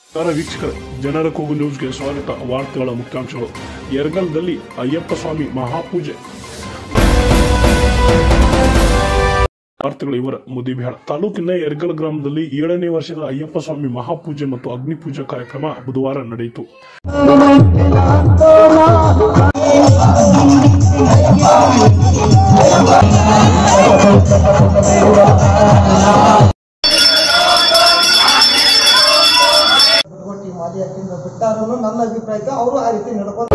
ನಮಸ್ಕಾರ ವೀಕ್ಷಕರೇ ಜನರ ಕೂಗು ನ್ಯೂಸ್ಗೆ ಸ್ವಾಗತ ವಾರ್ತೆಗಳ ಮುಖ್ಯಾಂಶಗಳು ಯರಗಲ್ದಲ್ಲಿ ಅಯ್ಯಪ್ಪ ಸ್ವಾಮಿ ಮಹಾಪೂಜೆ ವಾರ್ತೆಗಳು ಇವರ ಮುದಿಬೇಡ ತಾಲೂಕಿನ ಯರಗಲ್ ಗ್ರಾಮದಲ್ಲಿ ಏಳನೇ ವರ್ಷದ ಅಯ್ಯಪ್ಪ ಸ್ವಾಮಿ ಮಹಾಪೂಜೆ ಮತ್ತು ಅಗ್ನಿ ಪೂಜಾ ಕಾರ್ಯಕ್ರಮ ಬುಧವಾರ ನಡೆಯಿತು ಬಿಟ್ಕೊಟ್ಟು ಮಾಲಿ ಹಾಕಿಂದ ಬಿಟ್ಟಾರು ನನ್ನ ಅಭಿಪ್ರಾಯಕ್ಕೆ ಅವರು ಆ ರೀತಿ ನಡ್ಕೊಂಡು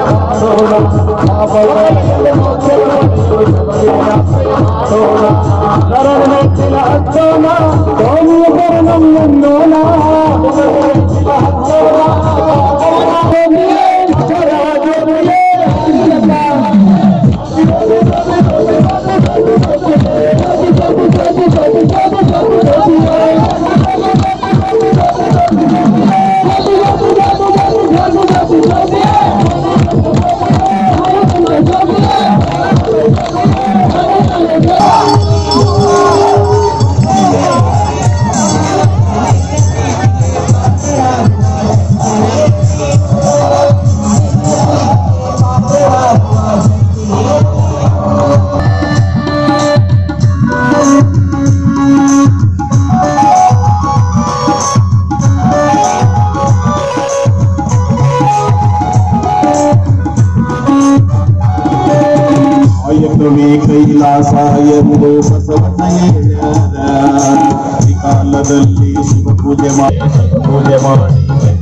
ಆಯಕವೇ ಕೈಲಾಸ ಎಂದು ಬಸವಣ್ಣ ಹೇಳ್ಯಾರ ಈ ಕಾಲದಲ್ಲಿ ಶಿವ ಪೂಜೆ ಮಾಡಿ ಪೂಜೆ ಮಾಡಿ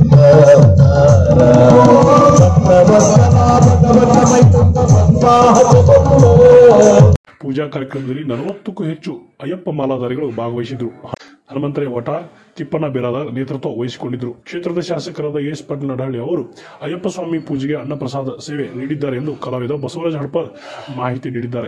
ಪೂಜಾ ಕಾರ್ಯಕ್ರಮದಲ್ಲಿ ನಲವತ್ತಕ್ಕೂ ಹೆಚ್ಚು ಅಯ್ಯಪ್ಪ ಮಾಲಾಧಾರಿಗಳು ಭಾಗವಹಿಸಿದ್ರು ಹನುಮಂತರೇ ವಟ ತಿಪ್ಪಣ್ಣ ಬಿರಾದಾರ್ ನೇತೃತ್ವ ವಹಿಸಿಕೊಂಡಿದ್ದರು ಕ್ಷೇತ್ರದ ಶಾಸಕರಾದ ಎಸ್ ಪಾಟೀಲ್ ನಡಹಳ್ಳಿ ಅವರು ಅಯ್ಯಪ್ಪ ಸ್ವಾಮಿ ಪೂಜೆಗೆ ಅನ್ನಪ್ರಸಾದ ಸೇವೆ ನೀಡಿದ್ದಾರೆ ಎಂದು ಕಲಾವಿದ ಬಸವರಾಜ ಹಡಪ ಮಾಹಿತಿ ನೀಡಿದ್ದಾರೆ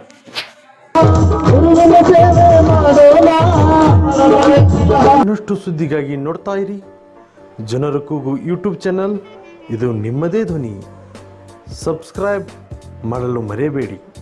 ಇನ್ನಷ್ಟು ಸುದ್ದಿಗಾಗಿ ನೋಡ್ತಾ ಇರಿ ಜನರ ಕೂಗು ಯೂಟ್ಯೂಬ್ ಚಾನಲ್ ಇದು ನಿಮ್ಮದೇ ಧ್ವನಿ ಸಬ್ಸ್ಕ್ರೈಬ್ ಮಾಡಲು ಮರೆಯಬೇಡಿ